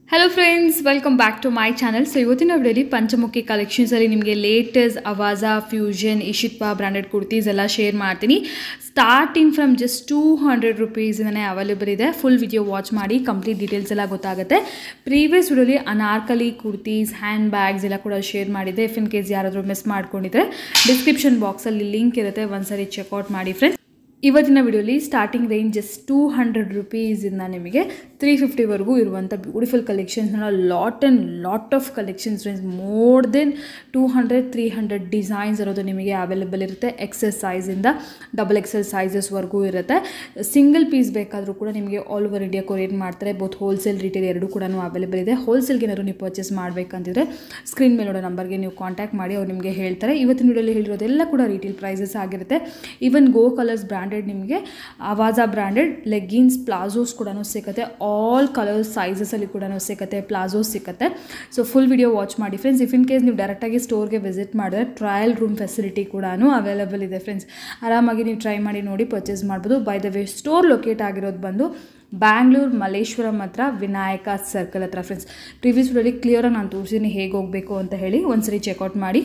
Hello friends welcome back to my channel so ಇವತ್ತಿನ ವಿಡಿಯೋಲಿ ಪಂಚಮುಖಿ ಕಲೆಕ್ಷನ್ಸಲ್ಲಿ ನಿಮಗೆ latest Avaasa fusion Ishitva branded kurtis ಎಲ್ಲ ಶೇರ್ ಮಾಡ್ತೀನಿ starting from just two hundred ರುಪೀಸಿಂದನೇ ಅವೈಲೇಬಲ್ ಇದೆ ಫುಲ್ ವಿಡಿಯೋ ವಾಚ್ ಮಾಡಿ ಕಂಪ್ಲೀಟ್ ಡೀಟೇಲ್ಸ್ ಎಲ್ಲ ಗೊತ್ತಾಗುತ್ತೆ ಪ್ರೀವಿಯಸ್ ವಿಡಿಯೋಲಿ ಅನಾರ್ಕಲಿ ಕುರ್ತೀಸ್ ಹ್ಯಾಂಡ್ ಬ್ಯಾಗ್ಸ್ ಎಲ್ಲ ಕೂಡ ಶೇರ್ ಮಾಡಿದ್ದೆ ಇಫ್ ಇನ್ ಕೇಸ್ ಯಾರಾದರೂ ಮಿಸ್ ಮಾಡ್ಕೊಂಡಿದ್ರೆ ಡಿಸ್ಕ್ರಿಪ್ಷನ್ ಬಾಕ್ಸಲ್ಲಿ ಲಿಂಕ್ ಇರುತ್ತೆ ಒಂದ್ಸರಿ ಚೆಕ್ಔಟ್ ಮಾಡಿ ಫ್ರೆಂಡ್ಸ್ ಇವತ್ತಿನ ವಿಡಿಯೋಲಿ starting range just two hundred ರುಪೀಸಿಂದ ನಿಮಗೆ ತ್ರೀ ಫಿಫ್ಟಿವರೆಗೂ ಇರುವಂಥ ಬ್ಯೂಟಿಫುಲ್ ಕಲೆಕ್ಷನ್ಸ್ನ lot and lot of collections friends more then two hundred three hundred designs ಇರೋದು ನಿಮಗೆ ಅವೈಲೇಬಲ್ ಇರುತ್ತೆ ಎಕ್ಸೆಸ್ ಸೈಜಿಂದ ಡಬಲ್ ಎಕ್ಸೆಲ್ ಸೈಜಸ್ವರೆಗೂ ಇರುತ್ತೆ ಸಿಂಗಲ್ ಪೀಸ್ ಬೇಕಾದರೂ ಕೂಡ ನಿಮಗೆ ಆಲ್ ಓವರ್ ಇಂಡಿಯಾ ಕೊರಿಯರ್ ಮಾಡ್ತಾರೆ ಬೋತ್ ಹೋಲ್ಸೇಲ್ ರಿಟೇಲ್ ಎರಡೂ ಕೂಡ ಅವೈಲೇಬಲ್ ಇದೆ ಹೋಲ್ಸೇಲ್ಗೆ ಏನಾದ್ರು ನೀವು ಪರ್ಚೇಸ್ ಮಾಡಬೇಕಂತಿದ್ರೆ ಸ್ಕ್ರೀನ್ ಮೇಲೆ ನೋಡೋ ನಂಬರ್ಗೆ ನೀವು ಕಾಂಟ್ಯಾಕ್ಟ್ ಮಾಡಿ ಅವ್ರು ನಿಮಗೆ ಹೇಳ್ತಾರೆ ಇವತ್ತಿನ ವಿಡಿಯೋಲಿ ಹೇಳಿರೋದೆಲ್ಲ ಕೂಡ ರಿಟೇಲ್ ಪ್ರೈಸಸ್ ಆಗಿರುತ್ತೆ ಈವನ್ ಗೋ ಕಲರ್ಸ್ ಬ್ರ್ಯಾಂಡೆಡ್ ನಿಮಗೆ ಅವಾಜಾ ಬ್ರ್ಯಾಂಡೆಡ್ ಲೆಗ್ಗಿನ್ಸ್ ಪ್ಲಾಜೋಸ್ ಕೂಡ ಸಿಗುತ್ತೆ ಆಲ್ ಕಲರ್ಸ್ ಸೈಜಸಲ್ಲಿ ಕೂಡ ಸಿಗುತ್ತೆ ಪ್ಲಾಜೋಸ್ ಸಿಗುತ್ತೆ ಸೊ ಫುಲ್ ವಿಡಿಯೋ ವಾಚ್ ಮಾಡಿ ಫ್ರೆಂಡ್ಸ್ ಇಫ್ ಇನ್ ಕೇಸ್ ನೀವು ಡೈರೆಕ್ಟಾಗಿ ಸ್ಟೋರ್ಗೆ ವಿಸಿಟ್ ಮಾಡಿದ್ರೆ ಟ್ರಯಲ್ ರೂಮ್ ಫೆಸಿಲಿಟಿ ಕೂಡ ಅವೈಲೇಬಲ್ ಇದೆ ಫ್ರೆಂಡ್ಸ್ ಆರಾಮಾಗಿ ನೀವು ಟ್ರೈ ಮಾಡಿ ನೋಡಿ ಪರ್ಚೇಸ್ ಮಾಡ್ಬೋದು by the way store locate ಆಗಿರೋದು ಬಂದು ಬ್ಯಾಂಗ್ಳೂರು ಮಲ್ಲೇಶ್ವರಂ ಹತ್ರ ವಿನಾಯಕ ಸರ್ಕಲ್ ಹತ್ರ ಫ್ರೆಂಡ್ಸ್ ಪ್ರಿವಿಯಸ್ ವಿಡಿಯೋಲಿ ಕ್ಲಿಯರಾಗಿ ನಾನು ತೋರಿಸಿದ್ದೀನಿ ಹೇಗೆ ಹೋಗಬೇಕು ಅಂತ ಹೇಳಿ ಒಂದ್ಸರಿ ಚೆಕ್ಔಟ್ ಮಾಡಿ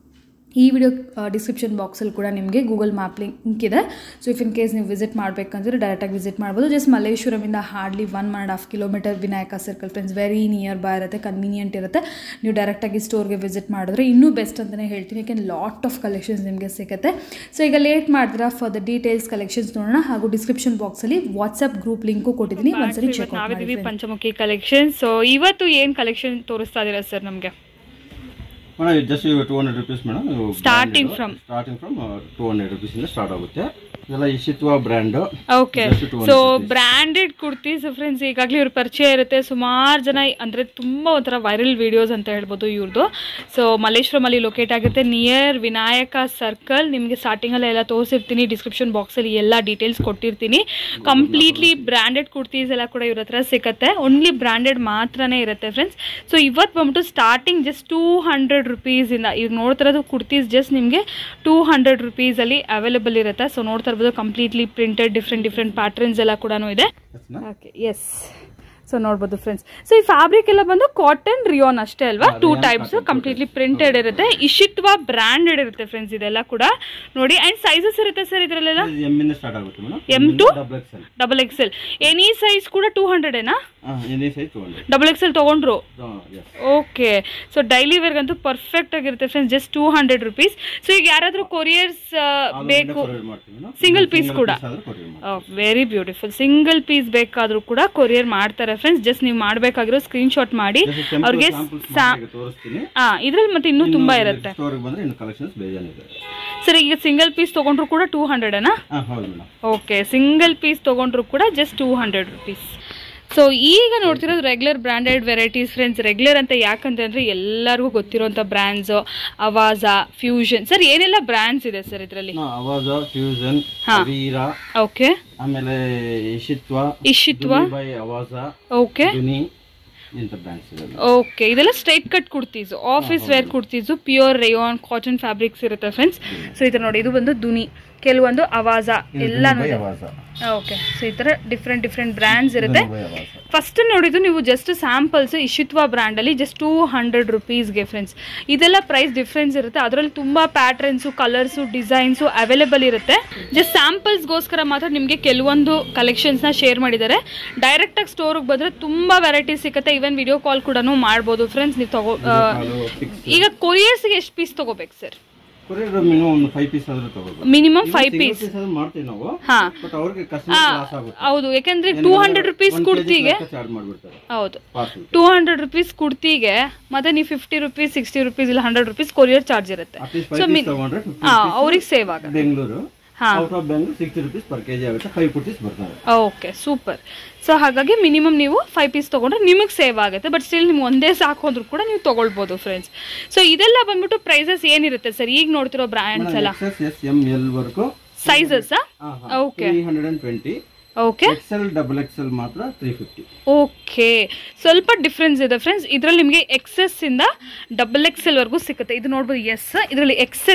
ಈ ವಿಡಿಯೋ ಡಿಸ್ಕ್ರಿಪ್ಷನ್ ಬಾಕ್ಸಲ್ಲಿ ಕೂಡ ನಿಮಗೆ ಗೂಗಲ್ ಮ್ಯಾಪ್ ಲಿಂಕ್ ಇದೆ ಸೊ ಇಫ್ ಇನ್ ಕೇಸ್ ನೀವು ವಿಸಿಟ್ ಮಾಡಬೇಕಂದ್ರೆ ಡೈರೆಕ್ಟಾಗಿ ವಿಸಿಟ್ ಮಾಡ್ಬೋದು ಜಸ್ಟ್ ಮಲ್ಲೇಶ್ವರಮಿಂದ hardly one and half kilometre Vinayaka circle friends very near by ಇರುತ್ತೆ ಕನ್ವೀನಿಯಂಟ್ ಇರುತ್ತೆ ನೀವು ಡೈರೆಕ್ಟಾಗಿ ಸ್ಟೋರ್ಗೆ ವಿಸಿಟ್ ಮಾಡಿದ್ರೆ ಇನ್ನೂ ಬೆಸ್ಟ್ ಅಂತಲೇ ಹೇಳ್ತೀನಿ ಯಾಕೆ ಲಾಟ್ ಆಫ್ ಕಲೆಕ್ಷನ್ಸ್ ನಿಮಗೆ ಸಿಗುತ್ತೆ ಸೊ ಈಗ ಲೇಟ್ ಮಾಡಿದ್ರೆ ಫಾರ್ ದ ಡೀಟೇಲ್ಸ್ ಕಲೆಕ್ಷನ್ಸ್ ನೋಡೋಣ ಹಾಗೂ ಡಿಸ್ಕ್ರಿಪ್ಷನ್ ಬಾಕ್ಸಲ್ಲಿ ವಾಟ್ಸಪ್ ಗ್ರೂಪ್ ಲಿಂಕು ಕೊಟ್ಟಿದ್ದೀನಿ ಒಂದ್ಸರಿ ಚೆಕ್ ನಾವಿದೀವಿ ಪಂಚಮುಖಿ ಕಲೆಕ್ಷನ್ ಸೊ ಇವತ್ತು ಏನ್ ಕಲೆಕ್ಷನ್ ತೋರಿಸ್ತಾ ಇದೀರಾ ಸರ್ ನಮ್ಗೆ madam just two hundred rupees madam Starting from? Starting from two hundred rupees ಇಂದ ಸ್ಟಾರ್ಟ್ ಆಗುತ್ತೆ ಇದೆಲ್ಲ Ishitva brand okay so branded kurtis friends ಈಗಾಗಲೇ ಇವ್ರ ಪರಿಚಯ ಇರುತ್ತೆ ಸುಮಾರು ಜನ ಅಂದ್ರೆ ತುಂಬಾ ಒಂಥರ ವೈರಲ್ ವಿಡಿಯೋಸ್ ಅಂತ ಹೇಳ್ಬೋದು ಇವ್ರದ್ದು ಸೊ ಮಲ್ಲೇಶ್ವರಮಲ್ಲಿ ಲೊಕೇಟ್ ಆಗುತ್ತೆ ನಿಯರ್ ವಿನಾಯಕ ಸರ್ಕಲ್ ನಿಮಗೆ ಸ್ಟಾರ್ಟಿಂಗಲ್ಲಿ ಎಲ್ಲ ತೋರಿಸಿರ್ತೀನಿ ಡಿಸ್ಕ್ರಿಪ್ಷನ್ ಬಾಕ್ಸಲ್ಲಿ ಎಲ್ಲ ಡೀಟೇಲ್ಸ್ ಕೊಟ್ಟಿರ್ತೀನಿ ಕಂಪ್ಲೀಟ್ಲಿ ಬ್ರ್ಯಾಂಡೆಡ್ ಕುರ್ತೀಸ್ ಎಲ್ಲ ಕೂಡ ಇವ್ರ ಹತ್ರ ಸಿಗುತ್ತೆ ಓನ್ಲಿ ಬ್ರ್ಯಾಂಡೆಡ್ ಮಾತ್ರನೇ ಇರುತ್ತೆ ಫ್ರೆಂಡ್ಸ್ ಸೊ ಇವತ್ತು ಬಂದ್ಬಿಟ್ಟು ಸ್ಟಾರ್ಟಿಂಗ್ ಜಸ್ಟ್ ಟೂ ಹಂಡ್ರೆಡ್ ರುಪೀಸಿಂದ ಈಗ ನೋಡ್ತಿರೋದು ಕುರ್ತೀಸ್ ಜಸ್ಟ್ ನಿಮಗೆ ಟೂ ಹಂಡ್ರೆಡ್ ರುಪೀಸಲ್ಲಿ ಅವೈಲೇಬಲ್ ಇರುತ್ತೆ ಸೊ ನೋಡ್ತಾ ಇರ್ಬೋದು completely printed different different patterns ಎಲ್ಲ ಕೂಡ ಇದೆ ಓಕೆ ಎಸ್ ಸೊ ನೋಡ್ಬೋದು ಫ್ರೆಂಡ್ಸ್ ಸೊ ಈ ಫ್ಯಾಬ್ರಿಕ್ ಎಲ್ಲ ಬಂದು ಕಾಟನ್ ರಿಯೋನ್ ಅಷ್ಟೇ ಅಲ್ವಾ ಟೂ ಟೈಪ್ಸ್ ಕಂಪ್ಲೀಟ್ಲಿ ಪ್ರಿಂಟೆಡ್ ಇರುತ್ತೆ ಇಶಿತ್ವಾ ಬ್ರ್ಯಾಂಡೆಡ್ ಇರುತ್ತೆ ಫ್ರೆಂಡ್ಸ್ ಇದೆಲ್ಲ ಕೂಡ ನೋಡಿ ಅಂಡ್ ಸೈಜಸ್ ಇರುತ್ತೆ ಸರ್ ಇದರಲ್ಲೆಲ್ಲ ಎಮ್ ಇಂದ ಸ್ಟಾರ್ಟ್ ಆಗುತ್ತೆ madam M to double X L double XL any size ಕೂಡ ಟೂ ಹಂಡ್ರೆಡೇನಾ any size two hundred double XL ತೊಗೊಂಡ್ರು ಎಸ್ ಓಕೆ ಸೊ ಡೈಲಿ ವೇರ್ಗಂತೂ ಪರ್ಫೆಕ್ಟ್ ಆಗಿರುತ್ತೆ friends just two hundred rupees so ಈಗ ಯಾರಾದರೂ ಕೊರಿಯರ್ಸ್ ಬೇಕು ಮಾಡ್ತೀವಿ ನಾವು Single piece ಕೂಡ? ಆದ್ರೆ ಕೊರಿಯರ್ ಮಾಡ್ತೀವಿ ವೆರಿ ಬ್ಯೂಟಿಫುಲ್ ಸಿಂಗಲ್ ಪೀಸ್ ಬೇಕಾದರೂ ಕೂಡ ಕೊರಿಯರ್ ಮಾಡ್ತಾರೆ ಫ್ರೆಂಡ್ಸ್ ಜಸ್ಟ್ ನೀವು ಮಾಡಬೇಕಾಗಿರೋ ಸ್ಕ್ರೀನ್ಶಾಟ್ ಮಾಡಿ ಅವ್ರಿಗೆ ಸ್ಯಾಂಪಲ್ಸ್ ತೋರಿಸ್ತೀನಿ ಹಾ ಇದ್ರಲ್ಲಿ ಮತ್ತೆ ಇನ್ನೂ ತುಂಬಾ ಇರುತ್ತೆ ಸ್ಟೋರಿಗೆ ಬಂದ್ರೆ ಇನ್ನು ಕಲೆಕ್ಷನ್ಸ್ ಬೇಜಾನಿದೆ ಸರ್ ಈಗ ಸಿಂಗಲ್ ಪೀಸ್ ತೊಗೊಂಡ್ರು ಕೂಡ ಟೂ ಹಂಡ್ರೆಡೇನಾ ಹಾಂ ಹೌದು ಮೇಡಮ್ ಓಕೆ ಸಿಂಗಲ್ ಪೀಸ್ ತೊಗೊಂಡ್ರು ಕೂಡ just two hundred rupees so ಈಗ ನೋಡ್ತಿರೋದು regular branded varieties friends regular ಅಂತ ಯಾಕಂತಂದ್ರೆ ಎಲ್ಲರಿಗೂ ಗೊತ್ತಿರೋಂಥ ಬ್ರ್ಯಾಂಡ್ಸು ಅವಾಜಾ ಫ್ಯೂಷನ್ ಸರ್ ಏನೆಲ್ಲ ಬ್ರ್ಯಾಂಡ್ಸ್ ಇದೆ ಸರ್ ಇದರಲ್ಲಿ ಅವಾಜ ಫ್ಯೂಸನ್ ವೀರ ಓಕೆ ಆಮೇಲೆ ಇಶಿತ್ವ ಇಶಿತ್ವ ಬೈ ಅವಾಜ ಓಕೆ ದುನಿ ಇಂಥ ಬ್ರ್ಯಾಂಡ್ಸ್ ಇದೆ ಓಕೆ ಇದೆಲ್ಲ straight cut kurtis office wear kurtis pure rayon cotton fabrics ಇರುತ್ತೆ ಫ್ರೆಂಡ್ಸ್ ಸೊ ಈ ಥರ ನೋಡಿ ಇದು ಬಂದು ದುನಿ ಕೆಲವೊಂದು ಅವಾಜ ಎಲ್ಲಾನು ಬೈ ಇದೆ ಅವಾಜ ಓಕೆ ಸೊ ಈ ಥರ ಡಿಫ್ರೆಂಟ್ ಡಿಫ್ರೆಂಟ್ ಬ್ರ್ಯಾಂಡ್ಸ್ ಇರುತ್ತೆ ಬೈ ಅವಾಜ ಫಸ್ಟ್ ನೋಡಿದ್ದು ನೀವು ಜಸ್ಟ್ ಸ್ಯಾಂಪಲ್ಸ್ ಇಶಿತ್ವ ಬ್ರ್ಯಾಂಡಲ್ಲಿ ಜಸ್ಟ್ ಟೂ ಹಂಡ್ರೆಡ್ ರುಪೀಸ್ಗೆ ಫ್ರೆಂಡ್ಸ್ ಇದೆಲ್ಲ ಪ್ರೈಸ್ ಡಿಫ್ರೆನ್ಸ್ ಇರುತ್ತೆ ಅದರಲ್ಲಿ ತುಂಬ ಪ್ಯಾಟ್ರನ್ಸು ಕಲರ್ಸು ಡಿಸೈನ್ಸು ಅವೈಲೇಬಲ್ ಇರುತ್ತೆ ಜಸ್ಟ್ ಸ್ಯಾಂಪಲ್ಸ್ಗೋಸ್ಕರ ಮಾತ್ರ ನಿಮಗೆ ಕೆಲವೊಂದು ಕಲೆಕ್ಷನ್ಸ್ನ ಶೇರ್ ಮಾಡಿದ್ದಾರೆ ಡೈರೆಕ್ಟಾಗಿ ಸ್ಟೋರಿಗೆ ಬಂದರೆ ತುಂಬ ವೆರೈಟೀಸ್ ಸಿಗುತ್ತೆ ಈವನ್ ವಿಡಿಯೋ ಕಾಲ್ ಕೂಡ ಮಾಡ್ಬೋದು ಫ್ರೆಂಡ್ಸ್ ನೀವು ತಗೋ ಆ, ಫಿಕ್ಸ್ ಈಗ ಕೊರಿಯರ್ಸ್ಗೆ ಎಷ್ಟು ಪೀಸ್ ತಗೋಬೇಕು ಸರ್ ಕೊರಿಯರ್ ಮಿನಿಮಮ್ ಒಂದು ಫೈವ್ ಪೀಸ್ ಆದ್ರೂ ತಗೋಬೇಕು ಮಿನಿಮಮ್ ಫೈವ್ ಪೀಸ್ ಪೀಸ್ ಆದ್ರೂ ಮಾಡ್ತೀವಿ ನಾವು ಹಾಂ ಬಟ್ ಅವ್ರಿಗೆ ಕಸ್ಟಮರ್ ಲಾಸ್ ಆಗುತ್ತೆ ಹೌದು ಯಾಕಂದ್ರೆ ಟೂ ಹಂಡ್ರೆಡ್ ರುಪೀಸ್ ಕುರ್ತಿಗೆ ಚಾರ್ಜ್ ಮಾಡ್ಬಿಡ್ತಾರೆ ಹೌದು ಪಾರ್ಸಲ್ ಟೂ ಹಂಡ್ರೆಡ್ ರುಪೀಸ್ ಕುರ್ತಿಗೆ ಮತ್ತೆ ನೀವು ಫಿಫ್ಟಿ ರುಪೀಸ್ ಸಿಕ್ಸ್ಟಿ ರುಪೀಸ್ ಇಲ್ಲ ಹಂಡ್ರೆಡ್ ರುಪೀಸ್ ಕೊರಿಯರ್ ಚಾರ್ಜ್ ಇರುತ್ತೆ ಅಟ್ಲೀಸ್ಟ್ ಫೈವ್ ಪೀಸ್ ತಗೊಂಡ್ರೆ ಹಾ ಅವ್ರಿಗೆ ಸೇವ್ ಆಗುತ್ತೆ ಬೆಂಗಳೂರು ಹಾ. Out of Bengaluru sixty rupees per KG ಆಗುತ್ತೆ ಫೈವ್ ಕುರ್ತೀಸ್ ಬರ್ತವೆ ಓಕೆ ಸೂಪರ್ ಸೊ ಹಾಗಾಗಿ ಮಿನಿಮಮ್ ನೀವು ಫೈವ್ ಪೀಸ್ ತೊಗೊಂಡ್ರೆ ನಿಮಗೆ ಸೇವ್ ಆಗುತ್ತೆ ಬಟ್ ಸ್ಟಿಲ್ ನಿಮ್ಗೆ ಒಂದೇ ಸಾಕು ಅಂದ್ರೂ ಕೂಡ ನೀವು ತೊಗೊಳ್ಬೋದು ಫ್ರೆಂಡ್ಸ್ ಸೊ ಇದೆಲ್ಲ ಬಂದ್ಬಿಟ್ಟು ಪ್ರೈಸಸ್ ಏನಿರುತ್ತೆ ಸರ್ ಈಗ ನೋಡ್ತಿರೋ ಬ್ರ್ಯಾಂಡ್ಸ್ ಎಲ್ಲ ಎಕ್ಸೆಸ್ ಎಸ್ ಎಮ್ ಎಲ್ ವರ್ಗು sizes Okay. Three hundred and twenty okay XL double XL ಮಾತ್ರ ತ್ರೀ ಫಿಫ್ಟಿ ಓಕೆ ಸ್ವಲ್ಪ ಡಿಫ್ರೆನ್ಸ್ ಇದೆ ಫ್ರೆಂಡ್ಸ್ ಇದರಲ್ಲಿ ನಿಮಗೆ ಎಕ್ಸೆಸ್ ಇಂದ ಡಬಲ್ ಎಕ್ಸೆಲ್ ವರೆಗೂ ಸಿಗುತ್ತೆ ಇದು ನೋಡ್ಬೋದು ಎಸ್ ಇದರಲ್ಲಿ ಎಕ್ಸೆಸ್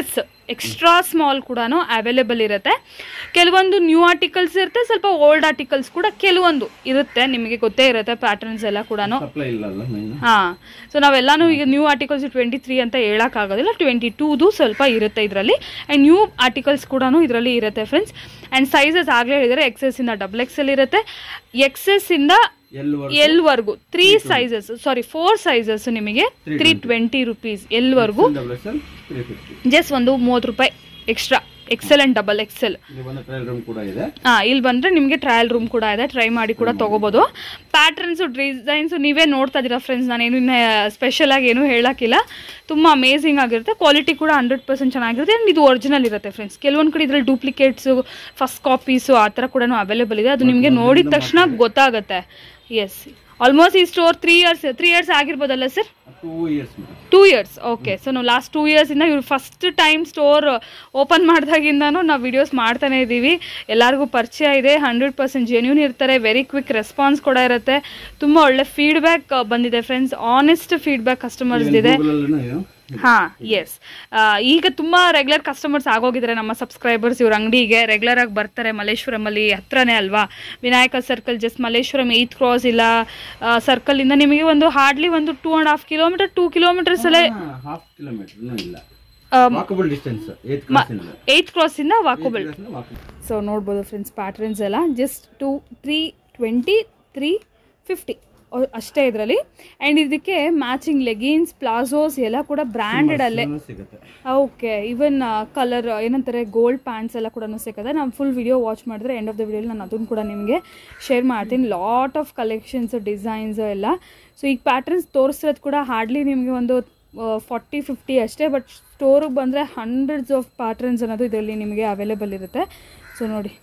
ಎಕ್ಸ್ಟ್ರಾ ಸ್ಮಾಲ್ ಕೂಡ ಅವೈಲೇಬಲ್ ಇರುತ್ತೆ ಕೆಲವೊಂದು ನ್ಯೂ ಆರ್ಟಿಕಲ್ಸ್ ಇರುತ್ತೆ ಸ್ವಲ್ಪ ಓಲ್ಡ್ ಆರ್ಟಿಕಲ್ಸ್ ಕೂಡ ಕೆಲವೊಂದು ಇರುತ್ತೆ ನಿಮಗೆ ಗೊತ್ತೇ ಇರುತ್ತೆ ಪ್ಯಾಟರ್ನ್ಸ್ ಎಲ್ಲ ಕೂಡ ಸಪ್ಲೈ ಇಲ್ಲ ಅಲ್ಲ ಮೇನ್ ಹಾಂ ಸೊ ನಾವೆಲ್ಲಾನು ಈಗ ನ್ಯೂ ಆರ್ಟಿಕಲ್ಸ್ ಟ್ವೆಂಟಿ ತ್ರೀ ಅಂತ ಹೇಳೋಕ್ಕಾಗೋದಿಲ್ಲ ಟ್ವೆಂಟಿ ಟೂದು ಸ್ವಲ್ಪ ಇರುತ್ತೆ ಇದರಲ್ಲಿ ಆ್ಯಂಡ್ ನ್ಯೂ ಆರ್ಟಿಕಲ್ಸ್ ಕೂಡ ಇದರಲ್ಲಿ ಇರುತ್ತೆ ಫ್ರೆಂಡ್ಸ್ ಆ್ಯಂಡ್ ಸೈಜಸ್ ಆಗಲೇ ಹೇಳಿದರೆ ಎಕ್ಸೆಸ್ ಇಂದ ಡಬಲ್ ಎಕ್ಸೆಲ್ ಇರುತ್ತೆ ಎಕ್ಸೆಸ್ ಇಂದ ಎಲ್ವರೆಗೂ ಎಲ್ವರೆಗೂ three sizes sorry four sizes ನಿಮಗೆ ತ್ರೀ ಟ್ವೆಂಟಿ ರುಪೀಸ್ ಎಲ್ವರೆಗೂ double X L three fifty just ಒಂದು ಮೂವತ್ತು ರೂಪಾಯಿ extra XL and double XL ಇಲ್ಲಿ ಬಂದ ಟ್ರಯಲ್ ರೂಮ್ ಕೂಡ ಇದೆ ಹಾಂ ಇಲ್ಲಿ ಬಂದರೆ ನಿಮಗೆ ಟ್ರಯಲ್ ರೂಮ್ ಕೂಡ ಇದೆ ಟ್ರೈ ಮಾಡಿ ಕೂಡ ತೊಗೋಬೋದು ಪ್ಯಾಟ್ರನ್ಸು ಡಿಸೈನ್ಸು ನೀವೇ ನೋಡ್ತಾ ಇದ್ದೀರಾ ಫ್ರೆಂಡ್ಸ್ ನಾನೇನು ಇನ್ನು ಸ್ಪೆಷಲಾಗಿ ಏನೂ ಹೇಳೋಕ್ಕಿಲ್ಲ ತುಂಬ ಅಮೇಝಿಂಗ್ ಆಗಿರುತ್ತೆ ಕ್ವಾಲಿಟಿ ಕೂಡ ಹಂಡ್ರೆಡ್ ಪರ್ಸೆಂಟ್ ಚೆನ್ನಾಗಿರುತ್ತೆ ಆ್ಯಂಡ್ ಇದು ಒರಿಜಿನಲ್ ಇರುತ್ತೆ ಫ್ರೆಂಡ್ಸ್ ಕೆಲವೊಂದು ಕಡೆ ಇದರಲ್ಲಿ ಡೂಪ್ಲಿಕೇಟ್ಸು ಫಸ್ಟ್ ಕಾಪೀಸು ಆ ಥರ ಕೂಡ ಅವೈಲೇಬಲ್ ಇದೆ ಅದು ನಿಮಗೆ ನೋಡಿದ ತಕ್ಷಣ ಗೊತ್ತಾಗುತ್ತೆ ಎಸ್ ಆಲ್ಮೋಸ್ಟ್ ಈ store three years three years ಆಗಿರ್ಬೋದಲ್ಲ sir two years two years okay so ನಾವು ಲಾಸ್ಟ್ ಟೂ ಇಯರ್ಸಿಂದ ಇವ್ರು ಫಸ್ಟ್ ಟೈಮ್ ಸ್ಟೋರ್ ಓಪನ್ ಮಾಡಿದಾಗಿಂದನೂ ನಾವು ವಿಡಿಯೋಸ್ ಮಾಡ್ತಾನೆ ಇದ್ದೀವಿ ಎಲ್ಲರಿಗೂ ಪರಿಚಯ ಇದೆ ಹಂಡ್ರೆಡ್ ಪರ್ಸೆಂಟ್ ಜೆನ್ಯೂನ್ ಇರ್ತಾರೆ ವೆರಿ ಕ್ವಿಕ್ ರೆಸ್ಪಾನ್ಸ್ ಕೂಡ ಇರುತ್ತೆ ತುಂಬ ಒಳ್ಳೆ ಫೀಡ್ಬ್ಯಾಕ್ ಬಂದಿದೆ ಫ್ರೆಂಡ್ಸ್ ಆನೆಸ್ಟ್ ಫೀಡ್ಬ್ಯಾಕ್ ಕಸ್ಟಮರ್ಸ್ ಇದೆ ಗೂಗಲಲ್ಲೂ ಹಾಂ ಎಸ್ ಈಗ ತುಂಬ ರೆಗ್ಯುಲರ್ ಕಸ್ಟಮರ್ಸ್ ಆಗೋಗಿದ್ದಾರೆ ನಮ್ಮ ಸಬ್ಸ್ಕ್ರೈಬರ್ಸ್ ಇವ್ರ ಅಂಗಡಿಗೆ ರೆಗ್ಯುಲರ್ ಆಗಿ ಬರ್ತಾರೆ ಮಲ್ಲೇಶ್ವರಮಲ್ಲಿ ಹತ್ರನೇ ಅಲ್ವಾ Vinayaka circle just Malleshwaram eighth cross ಇಲ್ಲ ಸರ್ಕಲಿಂದ ನಿಮಗೆ ಒಂದು ಹಾರ್ಡ್ಲಿ ಒಂದು two and half kilometre two kilometres ಅಲ್ಲೇ ಹಾಫ್ ಕಿಲೋಮೀಟರ್ ಇಲ್ಲ ವಾಕಬಲ್ ಡಿಸ್ಟೆನ್ಸ್ ಏತ್ ಕ್ಲಾಸಿಂದ ಏಯ್ತ್ ಕ್ರಾಸಿಂದ ವಾಕೋಬಲ್ ವಾಕಬಲ್ ಸೊ ನೋಡ್ಬೋದು ಫ್ರೆಂಡ್ಸ್ ಪ್ಯಾಟ್ರನ್ಸ್ ಎಲ್ಲ just to three twenty three fifty ಅಷ್ಟೇ ಇದರಲ್ಲಿ ಆ್ಯಂಡ್ ಇದಕ್ಕೆ ಮ್ಯಾಚಿಂಗ್ ಲೆಗಿನ್ಸ್ ಪ್ಲಾಜೋಸ್ ಎಲ್ಲ ಕೂಡ ಬ್ರ್ಯಾಂಡೆಡ್ ಅಲ್ಲೇ ಸಿಗುತ್ತೆ ಓಕೆ ಈವನ್ ಕಲರ್ ಏನಂತಾರೆ ಗೋಲ್ಡ್ ಪ್ಯಾಂಟ್ಸ್ ಎಲ್ಲ ಕೂಡ ಸಿಗುತ್ತೆ ನಾನು ಫುಲ್ ವಿಡಿಯೋ ವಾಚ್ ಮಾಡಿದ್ರೆ ಎಂಡ್ ಆಫ್ ದ ವಿಡಿಯೋಲಿ ನಾನು ಅದನ್ನು ಕೂಡ ನಿಮಗೆ ಶೇರ್ ಮಾಡ್ತೀನಿ ಲಾಟ್ ಆಫ್ ಕಲೆಕ್ಷನ್ಸ್ ಡಿಸೈನ್ಸ್ ಎಲ್ಲ ಸೊ ಈಗ ಪ್ಯಾಟರ್ನ್ಸ್ ತೋರಿಸಿರೋದು ಕೂಡ ಹಾರ್ಡ್ಲಿ ನಿಮಗೆ ಒಂದು ಫಾರ್ಟಿ ಫಿಫ್ಟಿ ಅಷ್ಟೇ ಬಟ್ ಸ್ಟೋರಿಗೆ ಬಂದರೆ ಹಂಡ್ರೆಡ್ಸ್ ಆಫ್ ಪ್ಯಾಟರ್ನ್ಸ್ ಅನ್ನೋದು ಇದರಲ್ಲಿ ನಿಮಗೆ ಅವೈಲೇಬಲ್ ಇರುತ್ತೆ ಸೊ ನೋಡಿ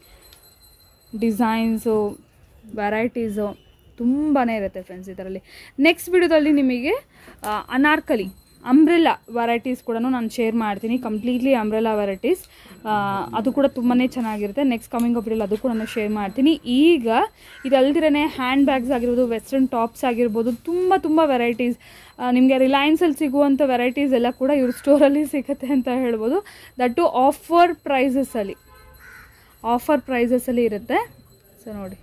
ಡಿಸೈನ್ಸು ವೆರೈಟೀಸು ತುಂಬಾ ಇರುತ್ತೆ ಫ್ರೆಂಡ್ಸ್ ಇದರಲ್ಲಿ ನೆಕ್ಸ್ಟ್ ವಿಡಿಯೋದಲ್ಲಿ ನಿಮಗೆ ಆ, ಅನಾರ್ಕಲಿ ಅಂಬ್ರೆಲಾ ವೆರೈಟೀಸ್ ಕೂಡ ನಾನು ಶೇರ್ ಮಾಡ್ತೀನಿ ಕಂಪ್ಲೀಟ್ಲಿ ಅಂಬ್ರೆಲಾ ವೆರೈಟೀಸ್ ಅದು ಕೂಡ ತುಂಬಾ ಚೆನ್ನಾಗಿರುತ್ತೆ ನೆಕ್ಸ್ಟ್ ಕಮಿಂಗ್ ಅಪ್ ಅದು ಕೂಡ ನಾನು ಶೇರ್ ಮಾಡ್ತೀನಿ ಈಗ ಇದಲ್ದಿರೇ ಹ್ಯಾಂಡ್ ಬ್ಯಾಗ್ಸ್ ಆಗಿರ್ಬೋದು ವೆಸ್ಟರ್ನ್ ಟಾಪ್ಸ್ ಆಗಿರ್ಬೋದು ತುಂಬ ತುಂಬ ವೆರೈಟೀಸ್ ನಿಮಗೆ ರಿಲಯನ್ಸಲ್ಲಿ ಸಿಗುವಂಥ ವೆರೈಟೀಸ್ ಎಲ್ಲ ಕೂಡ ಇವ್ರ ಸ್ಟೋರಲ್ಲಿ ಸಿಗುತ್ತೆ ಅಂತ ಹೇಳ್ಬೋದು ದಟ್ಟು ಆಫರ್ ಪ್ರೈಸಸಲ್ಲಿ ಆಫರ್ ಪ್ರೈಸಸಲ್ಲಿ ಇರುತ್ತೆ ಸೊ ನೋಡಿ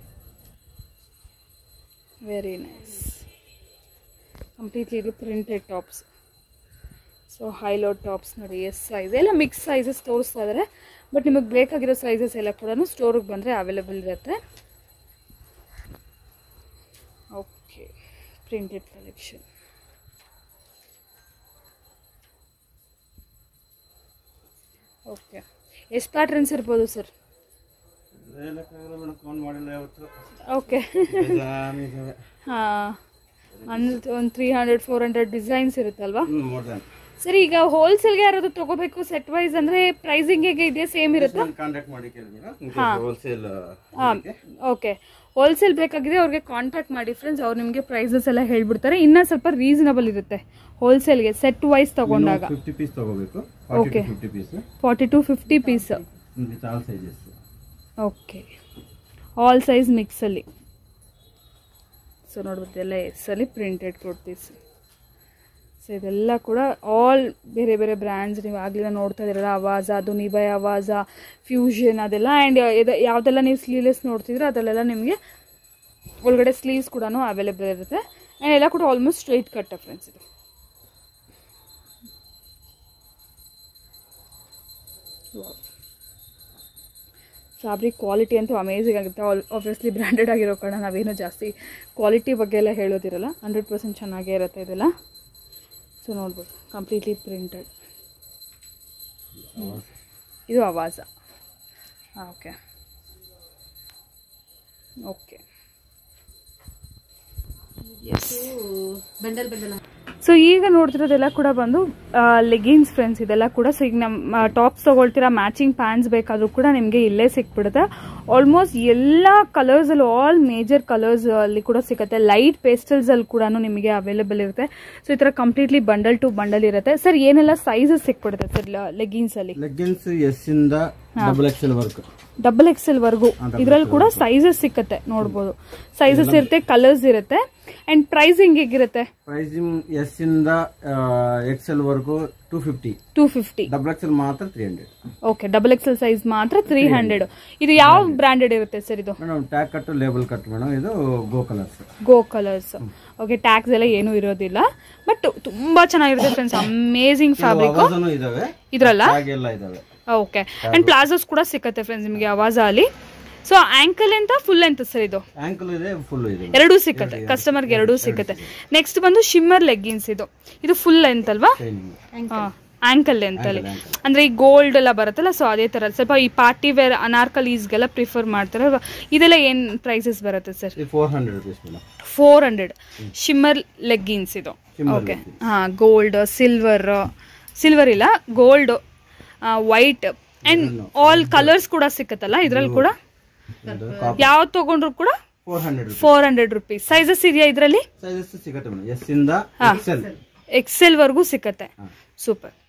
ವೆರಿ ನೈಸ್ ಕಂಪ್ಲೀಟ್ಲಿ ಇದು printed tops so high low tops ನೋಡಿ ಎಸ್ ಸೈಜ್ ಎಲ್ಲ ಮಿಕ್ಸ್ ಸೈಜಸ್ ತೋರಿಸ್ತಾ ಇದ್ದಾರೆ ಬಟ್ ನಿಮಗೆ ಬೇಕಾಗಿರೋ ಸೈಜಸ್ ಎಲ್ಲ ಕೂಡ ಸ್ಟೋರಿಗೆ ಬಂದರೆ ಅವೈಲೇಬಲ್ ಇರುತ್ತೆ ಓಕೆ ಪ್ರಿಂಟೆಡ್ ಕಲೆಕ್ಷನ್ ಓಕೆ ಎಷ್ಟು ಪ್ಯಾಟ್ರನ್ಸ್ ಇರ್ಬೋದು ಸರ್ ಫೋನ್ ಮಾಡಿಲ್ಲ ಯಾವತ್ತು ಓಕೆ ಬೇಜಾನಿದ್ದಾವೆ. ಹಾಂ ಒಂದು ಒಂದು three hundred four hundred designs ಇರುತ್ತಲ್ವಾ ಹ್ಮ್, more than. ಸರ್ ಈಗ ಹೋಲ್ಸೇಲ್ಗೆ ಯಾರಾದ್ರು ತಗೋಬೇಕು ಸೆಟ್ ವೈಸ್ ಅಂದ್ರೆ ಪ್ರೈಸಿಂಗ್ ಹೇಗೆ ಇದೆ ಸೇಮ್ ಇರುತ್ತಾ ನಾನು ಕಾಂಟ್ಯಾಕ್ಟ್ ಮಾಡಿ ಕೇಳಿದ್ದೀರಾ ಹೋಲ್ಸೇಲ್ ಹಾಂ ಓಕೆ ಹೋಲ್ಸೇಲ್ ಬೇಕಾಗಿದೆ ಅವ್ರಿಗೆ ಕಾಂಟ್ಯಾಕ್ಟ್ ಮಾಡಿ ಫ್ರೆಂಡ್ಸ್ ಅವ್ರು ನಿಮಗೆ ಪ್ರೈಸಸ್ ಎಲ್ಲ ಹೇಳ್ಬಿಡ್ತಾರೆ ಇನ್ನೂ ಸ್ವಲ್ಪ ರೀಸನಬಲ್ ಇರುತ್ತೆ ಹೋಲ್ಸೇಲ್ಗೆ ಸೆಟ್ ವೈಸ್ ತಗೊಂಡಾಗ ಫಿಫ್ಟಿ ಪೀಸ್ ತಗೋಬೇಕು Okay. Fifty piece forty to fifty piece with all sizes okay all size ಮಿಕ್ಸಲ್ಲಿ ಸೊ ನೋಡ್ಬೋದು ಎಲ್ಲ ಎಸ್ಸಲ್ಲಿ ಪ್ರಿಂಟೆಡ್ ಕುರ್ತೀಸ್ ಸೊ ಇದೆಲ್ಲ ಕೂಡ ಆಲ್ ಬೇರೆ ಬೇರೆ ಬ್ರ್ಯಾಂಡ್ಸ್ ನೀವು ಆಗಲಿಲ್ಲ ನೋಡ್ತಾ ಇದ್ದೀರಲ್ಲ ಅವಾಜ ಅದು ನಿಬೈ ಅವಾಜ ಫ್ಯೂಷನ್ ಅದೆಲ್ಲ ಆ್ಯಂಡ್ ಇದು ಯಾವುದೆಲ್ಲ ನೀವು ಸ್ಲೀವ್ಲೆಸ್ ನೋಡ್ತಿದ್ರೆ ಅದರಲ್ಲೆಲ್ಲ ನಿಮಗೆ ಒಳಗಡೆ ಸ್ಲೀವ್ಸ್ ಕೂಡ ಅವೈಲೇಬಲ್ ಇರುತ್ತೆ ಆ್ಯಂಡ್ ಎಲ್ಲ ಕೂಡ ಆಲ್ಮೋಸ್ಟ್ ಸ್ಟ್ರೈಟ್ ಕಟ್ ಫ್ರೆಂಡ್ಸ್ ಇದು ಫ್ಯಾಬ್ರಿಕ್ ಕ್ವಾಲಿಟಿ ಅಂತೂ ಅಮೇಝಿಂಗ್ ಆಗುತ್ತೆ ಆಲ್ ಆಬ್ವಿಯಸ್ಲಿ ಬ್ರ್ಯಾಂಡೆಡ್ ಆಗಿರೋ ಕಾರಣ ನಾವೇನು ಜಾಸ್ತಿ ಕ್ವಾಲಿಟಿ ಬಗ್ಗೆ ಎಲ್ಲ ಹೇಳೋದಿರಲ್ಲ ಹಂಡ್ರೆಡ್ ಪರ್ಸೆಂಟ್ ಚೆನ್ನಾಗೇ ಇರುತ್ತೆ ಇದೆಲ್ಲ ಸೊ ನೋಡ್ಬೋದು ಕಂಪ್ಲೀಟ್ಲಿ ಪ್ರಿಂಟೆಡ್ ಇದು ಆವಾಜ ಓಕೆ ಓಕೆ ಸೊ ಈಗ ನೋಡ್ತಿರೋದೆಲ್ಲ ಕೂಡ ಬಂದು ಲೆಗಿನ್ಸ್ ಫ್ರೆಂಡ್ಸ್ ಇದೆಲ್ಲ ಕೂಡ ಸೊ ಈಗ ನಮ್ಮ ಟಾಪ್ಸ್ ತೊಗೊಳ್ತೀರಾ ಮ್ಯಾಚಿಂಗ್ ಪ್ಯಾಂಟ್ಸ್ ಬೇಕಾದರೂ ಕೂಡ ನಿಮಗೆ ಇಲ್ಲೇ ಸಿಕ್ಬಿಡುತ್ತೆ ಆಲ್ಮೋಸ್ಟ್ ಎಲ್ಲ ಕಲರ್ಸಲ್ಲಿ ಆಲ್ ಮೇಜರ್ ಕಲರ್ಸ್ ಅಲ್ಲಿ ಕೂಡ ಸಿಗುತ್ತೆ ಲೈಟ್ ಪೇಸ್ಟಲ್ಸ್ ಅಲ್ಲಿ ಕೂಡ ನಿಮಗೆ ಅವೈಲೇಬಲ್ ಇರುತ್ತೆ ಸೊ ಈ ಥರ ಕಂಪ್ಲೀಟ್ಲಿ ಬಂಡಲ್ ಟು ಬಂಡಲ್ ಇರುತ್ತೆ ಸರ್ ಏನೆಲ್ಲ ಸೈಜಸ್ ಸಿಕ್ಬಿಡುತ್ತೆ ಸರ್ ಲೆಗಿನ್ಸ್ ಅಲ್ಲಿ ಲೆಗ್ಗಿನ್ಸ್ ಎಸ್ ಇಂದ ಡಬಲ್ ಎಕ್ಸೆಲ್ ವರ್ಕ್ ಡಬಲ್ ಎಕ್ಸೆಲ್ ವರ್ಗು ಇದ್ರಲ್ಲಿ ಕೂಡ ಸೈಜಸ್ ಸಿಕ್ಕತ್ತೆ ನೋಡ್ಬೋದು ಸೈಜಸ್ ಇರುತ್ತೆ ಕಲರ್ಸ್ ಇರುತ್ತೆ ಅಂಡ್ ಪ್ರೈಸಿಂಗ್ ಹೇಗಿರುತ್ತೆ ಪ್ರೈಸಿಂಗ್ ಎಸ್ ಇಂದ ಎಕ್ಸೆಲ್ ವರ್ಗು two fifty two fifty double XL ಮಾತ್ರ three hundred okay double XL size ಮಾತ್ರ ತ್ರೀ ಹಂಡ್ರೆಡ್ ಇದು ಯಾವ ಬ್ರಾಂಡೆಡ್ ಇರುತ್ತೆ ಸರ್ ಇದು madam tag cut label cut madam ಇದು Go Colors Go Colors okay tax ಎಲ್ಲ ಏನೂ ಇರೋದಿಲ್ಲ ಬಟ್ ತುಂಬಾ ಚೆನ್ನಾಗಿರುತ್ತೆ ಫ್ರೆಂಡ್ಸ್ ಅಮೇಸಿಂಗ್ ಫ್ಯಾಬ್ರಿಕ್ ಅವಾಜನು ಇದಾವೆ ಇದ್ರಲ್ಲ ಟ್ಯಾಗ್ ಎಲ್ಲ ಇದಾವೆ ಓಕೆ ಅಂಡ್ ಪ್ಲಾಜೋಸ್ ಕೂಡ ಸಿಕ್ಕತ್ತೆ ಫ್ರೆಂಡ್ಸ್ ನಿಮಗೆ ಅವಾಜ ಅಲ್ಲಿ ಸೊ ಆಂಕಲ್ ಅಂತ ಫುಲ್ ಅಂತ ಸರ್ ಇದು ಆಂಕಲ್ ಇದೆ ಫುಲ್ ಇದೆ ಎರಡೂ ಸಿಕ್ಕತ್ತೆ ಕಸ್ಟಮರ್ಗೆ ಎರಡೂ ಸಿಕ್ಕತ್ತೆ ನೆಕ್ಸ್ಟ್ ಬಂದು ಶಿಮ್ಮರ್ ಲೆಗ್ಗಿನ್ಸ್ ಇದು ಇದು ಫುಲ್ ಲೆಂತ್ ಅಲ್ವಾ ಶೈನಿಂಗ್ ಆಂಕಲ್ ಲೆಂತ್ ಅಲ್ಲಿ ಅಂದ್ರೆ ಈ ಗೋಲ್ಡ್ ಎಲ್ಲ ಬರುತ್ತಲ್ಲ ಸೊ ಅದೇ ತರ ಸ್ವಲ್ಪ ಈ ಪಾರ್ಟಿ ವೇರ್ ಅನಾರ್ಕಲೀಸ್ಗೆಲ್ಲ ಪ್ರಿಫರ್ ಮಾಡ್ತಾರಲ್ವಾ ಇದೆಲ್ಲ ಏನ್ ಪ್ರೈಸಸ್ ಬರುತ್ತೆ ಸರ್ ಇದು four hundred rupees madam four hundred shimmer leggings ಇದು Shimmer ಓಕೆ ಹಾ ಗೋಲ್ಡ್ ಸಿಲ್ವರ್ ಸಿಲ್ವರ್ ಇಲ್ಲ gold white and all colours ಕೂಡ ಸಿಕ್ಕತ್ತಲ್ಲ ಇದ್ರಲ್ಲಿ ಕೂಡ ಯಾವ್ದು ತಗೊಂಡ್ರು ಕೂಡ four hundred rupees four hundred rupees sizes ಇದೆಯಾ ಇದರಲ್ಲಿ ಸೈಜಸ್ ಸಿಗುತ್ತೆ ಮೇಡಮ್ ಎಸ್ ಇಂದ ಎಕ್ಸೆಲ್ ಎಕ್ಸೆಲ್ ವರ್ಗೂ ಸಿಕ್ಕತ್ತೆ ಸೂಪರ್